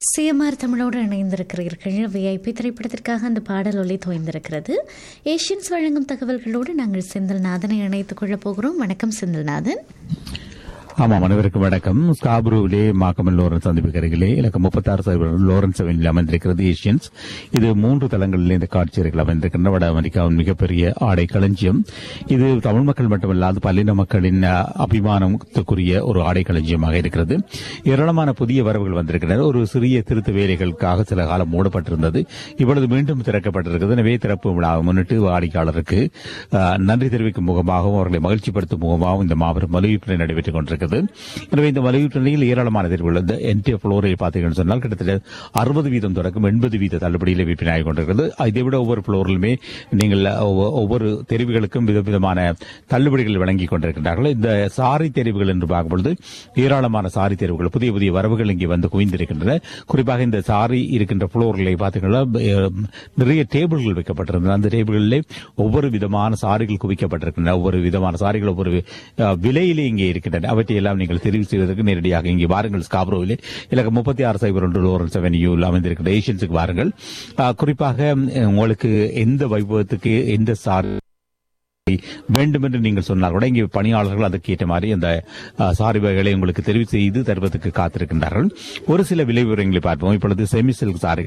CMR தமிழோடு இணைந்திருக்கிறீர்கள் VIP திரைப்படத்திற்காக அந்த பாடல் ஒலி தோய்ந்திருக்கிறது ஏஷியன்ஸ் வழங்கும் தகவல்களோடு நாங்கள் செந்தில்நாதனை இணைத்துக் கொள்ளப் போகிறோம் வணக்கம் செந்தில்நாதன் ஆமாம் அனைவருக்கும் வணக்கம் ஸ்காப்ரூவிலே மாக்கமல் லோரன்ஸ் சந்திப்புக்கு அருகிலே இலக்கம் முப்பத்தாறு சதவீதம் லோரன்ஸ் அவென்யூவில் அமைந்திருக்கிறது ஏஷியன்ஸ் இது மூன்று தளங்களில் இந்த காட்சியர்கள் அமைந்திருக்கின்றன வட அமெரிக்காவின் மிகப்பெரிய ஆடை களஞ்சியம் இது தமிழ் மக்கள் மட்டுமல்லாது பல்லின மக்களின் அஹ், அபிமானத்துக்குரிய ஒரு ஆடை களஞ்சியமாக இருக்கிறது ஏராளமான புதிய வரவுகள் வந்திருக்கின்றன ஒரு சிறிய திருத்த வேலைகளுக்காக சில காலம் மூடப்பட்டிருந்தது இப்பொழுது மீண்டும் திறக்கப்பட்டிருக்கிறது எனவே திறப்பு விழாவை முன்னிட்டு வாடிக்கையாளருக்கு அஹ், நன்றி தெரிவிக்கும் முகமாகவும் அவர்களை மகிழ்ச்சிப்படுத்தும் முகமாகவும் இந்த மாபெரும் மலிவிற்பனை நடைபெற்றுக் கொண்டிருக்கிறது எனவே இந்த மலிவிற்பனையில் ஏராளமான தேர்வுகள் இந்த என்டி புளோரை பார்த்தீங்கன்னு சொன்னால் கிட்டத்தட்ட அறுபது வீதம் தொடக்கம் எண்பது வீத தள்ளுபடியில் விற்பனை ஆகிக் கொண்டிருக்கிறது இதை விட ஒவ்வொரு புளோரிலுமே நீங்கள் ஒவ்வொ- ஒவ்வொரு தெரிவுகளுக்கும் விதவிதமான தள்ளுபடிகள் வழங்கிக் கொண்டிருக்கின்றார்கள் இந்த சாரி தெரிவுகள் என்று பார்க்கும்பொழுது ஏராளமான சாரி தெரிவுகள் புதிய புதிய வரவுகள் இங்கே வந்து குவிந்திருக்கின்றன குறிப்பாக இந்த சாரி இருக்கின்ற புளோர்களை பார்த்தீங்கன்னா அஹ், நிறைய டேபிள்கள் வைக்கப்பட்டிருந்தன அந்த டேபிள்களிலே ஒவ்வொரு விதமான சாரிகள் குவிக்கப்பட்டிருக்கின்றன ஒவ்வொரு விதமான சாரிகள் ஒவ்வொரு அஹ், விலையிலே இங்கே இருக்கின்றன அவற்றை எல்லாம் நீங்கள் தெரிவு செய்வதற்கு நேரடியாக இங்கே வாருங்கள் ஸ்காப்ரோவிலே இலக்கம் முப்பத்தி ஆறு சைபர் ஒன்று லோரன்ஸ் அவென்யூவில் அமைந்திருக்கிற ஏஷியன்ஸுக்கு வாருங்கள் அஹ், குறிப்பாக அஹ், உங்களுக்கு எந்த வைபவத்துக்கு எந்த சாரி வேண்டும் என்று நீங்கள் சொன்னால் கூட இங்கே பணியாளர்கள் அதற்கு ஏற்ற மாதிரி அந்த அஹ், சாரி வகைகளை உங்களுக்கு தெரிவு செய்து தருவதற்கு காத்திருக்கின்றார்கள் ஒரு சில விலை விவரங்களை பார்ப்போம் இப்பொழுது செமி சில்க் சாரி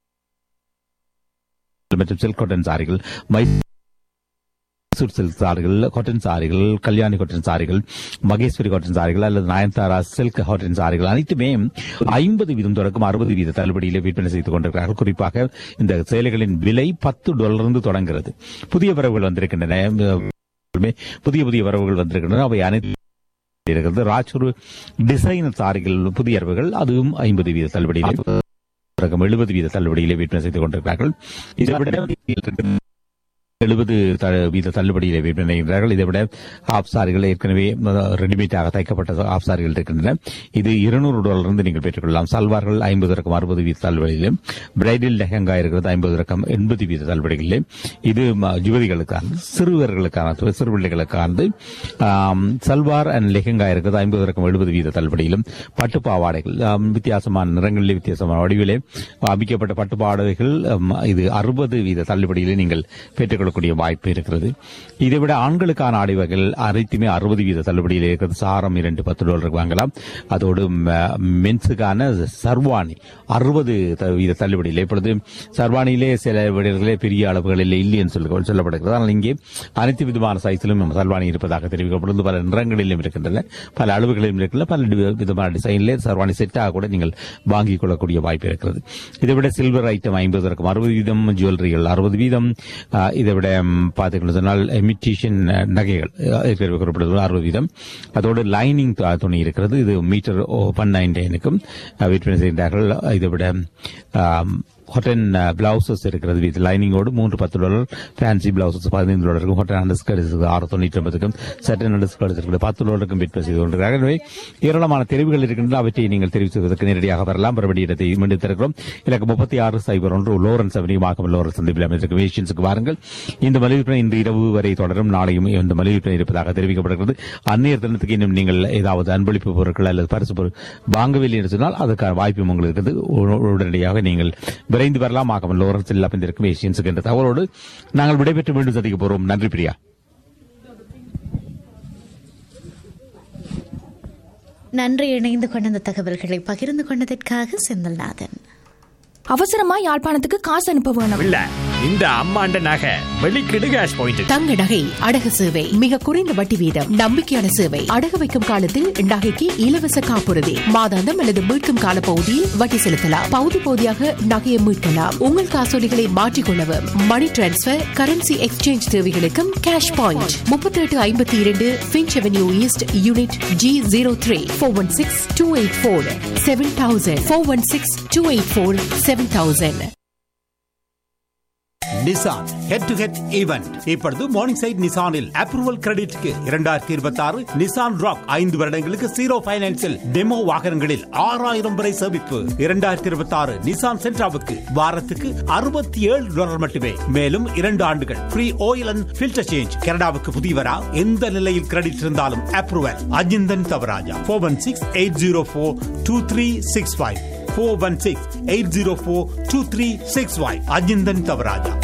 மற்றும் சில்க் காட்டன் சாரிகள் மைசூர் சில்க் சாரிகள் காட்டன் சாரிகள் கல்யாணி காட்டன் சாரிகள் மகேஸ்வரி காட்டன் சாரிகள் அல்லது நயன்தாரா சில்க் காட்டன் சாரிகள் அனைத்துமே ஐம்பது வீதம் தொடக்கம் அறுபது வீத தள்ளுபடியிலே விற்பனை செய்து கொண்டிருக்கிறார்கள் குறிப்பாக இந்த சேலைகளின் விலை பத்து டாலரிலிருந்து தொடங்குகிறது புதிய வரவுகள் வந்திருக்கின்றன புதிய புதிய வரவுகள் வந்திருக்கின்றன அவை அனைத்து இருக்கிறது ராஜூர் டிசைனர் சாரிகள் புதிய அறிவுகள் அதுவும் ஐம்பது வீத தள்ளுபடியிலே ரகம் எழுபது வீத தள்ளுபடியிலே விற்பனை செய்து கொண்டிருக்கிறார்கள் இதை விட எழுபது வீத தள்ளுபடியிலே விற்பனை செய்கிறார்கள் இதை விட ஹாப் சாரிகள் ஏற்கனவே ரெடிமேடாக தைக்கப்பட்ட ஹாப் சாரிகள் இருக்கின்றன இது இருநூறு டாலர் இருந்து நீங்கள் பெற்றுக்கொள்ளலாம் சல்வார்கள் ஐம்பது ரகம் அறுபது வீத தள்ளுபடியிலும் பிரைடல் லெஹங்கா இருக்கிறது ஐம்பது ரகம் எண்பது வீத தள்ளுபடிகளிலே இது ம- யுவதிகளுக்கான சிறுவர்களுக்கான சிறு பிள்ளைகளுக்கானது ஆம், சல்வார் அண்ட் லெஹங்கா இருக்கிறது ஐம்பது ரகம் எழுபது வீத தள்ளுபடியிலும் பட்டு பாவாடைகள் ஆம், வித்தியாசமான நிறங்களிலே வித்தியாசமான வடிவிலே அமைக்கப்பட்ட பட்டு பாவாடைகள் ஆம், இது அறுபது வீத தள்ளுபடியிலே நீங்கள் பெற்றுக்கொள்ளக்கூடிய வாய்ப்பு இருக்கிறது இதை விட ஆண்களுக்கான ஆடை வகைகள் அனைத்துமே அறுபது வீத தள்ளுபடியில் இருக்கிறது சாரம் இரண்டு பத்து டாலருக்கு வாங்கலாம் அதோடு ம- மென்ஸுக்கான சர்வாணி அறுபது வீத தள்ளுபடியில் இப்பொழுது சர்வாணியிலே சில விடர்களே பெரிய அளவுகளில் இல்லைன்னு சொல்ல சொல்லப்படுகிறது ஆனால் இங்கே அனைத்து விதமான சைஸிலும் சர்வாணி இருப்பதாக தெரிவிக்கப்படுவது பல நிறங்களிலும் இருக்கின்றன பல அளவுகளிலும் இருக்கின்றன பல டி- விதமான டிசைனிலே சர்வாணி செட்டாக கூட நீங்கள் வாங்கிக் கொள்ளக்கூடிய வாய்ப்பு இருக்கிறது இதை விட சில்வர் ஐட்டம் ஐம்பது இருக்கும் அறுபது வீதம் ஜுவல்லரிகள் அறுபது வீதம் ஆ, இதை விட ம், பார்த்தீங்கன்னு சொன்னால் இமிட்டேஷன் நகைகள் ஆ, ஏற்கனவே குறிப்பிட்டது அறுபது வீதம் அதோடு லைனிங் துணி இருக்கிறது இது மீட்டர் ஒன் நைன் டெனுக்கும் விற்பனை செய்கிறார்கள் இதை விட ஹொட்டன் பிளவுசஸ் இருக்கிறது வித் லைனிங்கோடு மூன்று பத்து டாலர் ஃபேன்சி பிளவுசஸ் பதினைந்து டாலருக்கும் ஹொட்டன் அண்டர்ஸ்கர்ட் இருக்குது ஆறு தொண்ணூற்றி ஒன்பதுக்கும் சட்டன் அண்டர்ஸ்கர்ட் இருக்கிறது பத்து டாலருக்கும் விற்பனை செய்து கொண்டிருக்கிறார்கள் எனவே ஏராளமான தெரிவுகள் இருக்கின்றன அவற்றை நீங்கள் தெரிவு செய்வதற்கு நேரடியாக வரலாம் மறுபடி இடத்தை மீண்டும் திறக்கிறோம் இலக்கு முப்பத்தி ஆறு சைபர் ஒன்று லோரன்ஸ் அவனி மாக்கம் லோரன்ஸ் சந்திப்பில் அமைந்திருக்கும் ஏஷியன்ஸுக்கு வாருங்கள் இந்த மலிவிற்பனை இன்று இரவு வரை தொடரும் நாளையும் இந்த மலிவிற்பனை இருப்பதாக தெரிவிக்கப்படுகிறது அந்நியர் தினத்துக்கு இன்னும் நீங்கள் ஏதாவது அன்பளிப்பு பொருட்கள் அல்லது பரிசு பொருள் வாங்கவில்லை என்று சொன்னால் அதற்கான வாய்ப்பும் உங்களுக்கு இருக்கிறது உ- உடனடியாக நீங்கள் விரைந்து வரலாம் ஆகமல் லோரன்ஸில் அமைந்திருக்கும் ஏஷியன்ஸுக்கு என்ற தகவலோடு நாங்கள் விடைபெற்று மீண்டும் சந்திக்க போறோம் நன்றி பிரியா நன்றி இணைந்து கொண்ட அந்த தகவல்களை பகிர்ந்து கொண்டதற்காக செந்தில்நாதன் அவசரமா யாழ்ப்பாணத்துக்கு காசு அனுப்ப வேணும் இல்ல இந்த அம்மாண்ட நகை வெளிக்கிடு கேஷ் பாயிண்ட் தங்க நகை அடகு சேவை மிக குறைந்த வட்டி வீதம் நம்பிக்கையான சேவை அடகு வைக்கும் காலத்தில் நகைக்கு இலவச காப்புறுதி மாதாந்தம் அல்லது மீட்கும் கால பகுதியில் வட்டி செலுத்தலாம் பகுதி பகுதியாக நகையை மீட்கலாம் உங்கள் காசோலிகளை மாற்றிக்கொள்ளவும் மணி டிரான்ஸ்பர் கரன்சி எக்ஸ்சேஞ்ச் தேவைகளுக்கும் கேஷ் பாயிண்ட் முப்பத்தி எட்டு ஐம்பத்தி இரண்டு Finch avenue east unit G zero three four one six two eight four seven thousand four one six two eight four seven thousand Nissan head to head event இப்பொழுது morning side நிசானில் approval கிரெடிட்க்கு இரண்டாயிரத்தி இருபத்தி ஆறு Nissan rock ஐந்து வருடங்களுக்கு zero பைனான்சில் demo வாகனங்களில் ஆறாயிரம் வரை சேமிப்பு இரண்டாயிரத்தி இருபத்தி ஆறு நிசான் சென்ட்ராவுக்கு வாரத்துக்கு அறுபத்தி ஏழு டாலர் மட்டுமே மேலும் இரண்டு ஆண்டுகள் free oil and filter change கனடாவுக்கு புதியவரா எந்த நிலையில் கிரெடிட் இருந்தாலும் approval Ajinthan Thavarajah four one six eight zero four two three six five four one six eight zero four two three six five Ajinthan Thavarajah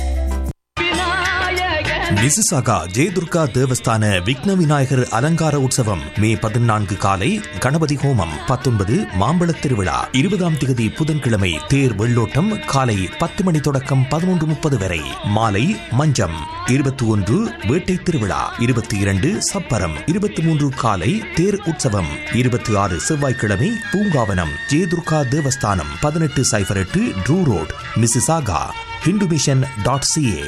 Mississauga Jayadurga Devasthana Vigna Vinayagar அலங்கார உற்சவம் மே பதினான்கு காலை கணபதி ஹோமம் பத்தொன்பது மாம்பழத் திருவிழா இருபதாம் திகதி புதன்கிழமை தேர் வெள்ளோட்டம் காலை பத்து மணி தொடக்கம் பதினொன்று முப்பது வரை மாலை மஞ்சம் இருபத்தி ஒன்று வேட்டை திருவிழா இருபத்தி இரண்டு சப்பரம் இருபத்தி மூன்று காலை தேர் உற்சவம் இருபத்தி ஆறு செவ்வாய்க்கிழமை பூங்காவனம் ஜெயதுர்கா தேவஸ்தானம் பதினெட்டு சைபர் எட்டு Drew road Mississauga Hindu mission dot CA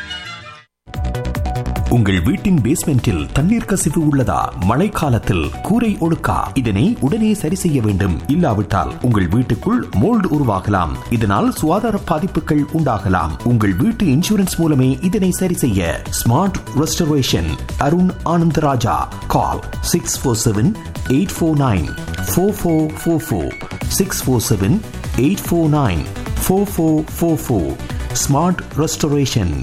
உங்கள் வீட்டின் பேஸ்மெண்டில் தண்ணீர் கசிவு உள்ளதா மழைக்காலத்தில் கூரை ஒழுக்கா இதனை உடனே சரி செய்ய வேண்டும் இல்லாவிட்டால் உங்கள் வீட்டுக்குள் மோல்டு உருவாகலாம் இதனால் சுகாதார பாதிப்புகள் உண்டாகலாம் உங்கள் வீட்டு இன்சூரன்ஸ் மூலமே இதனை சரி செய்ய smart restoration Arun Anandarajah call six four seven eight four nine four four four four six four seven eight four nine four four four four smart restoration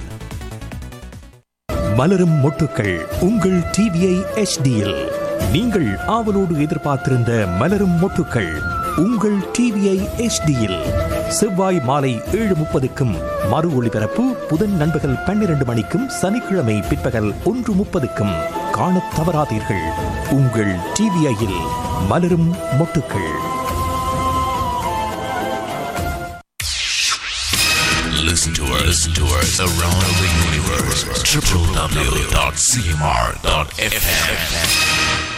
மலரும் மொட்டுக்கள் உங்கள் டிவிஐ எச்டியில் நீங்கள் ஆவலோடு எதிர்பார்த்திருந்த மலரும் மொட்டுக்கள் உங்கள் டிவிஐ எச்டியில் செவ்வாய் மாலை ஏழு முப்பதுக்கும் மறு ஒளிபரப்பு புதன் நண்பகல் பன்னிரண்டு மணிக்கும் சனிக்கிழமை பிற்பகல் ஒன்று முப்பதுக்கும் காணத் தவறாதீர்கள் உங்கள் டிவிஐயில் மலரும் மொட்டுக்கள் Listen to us, listen to us around the universe. www.cmr.fm.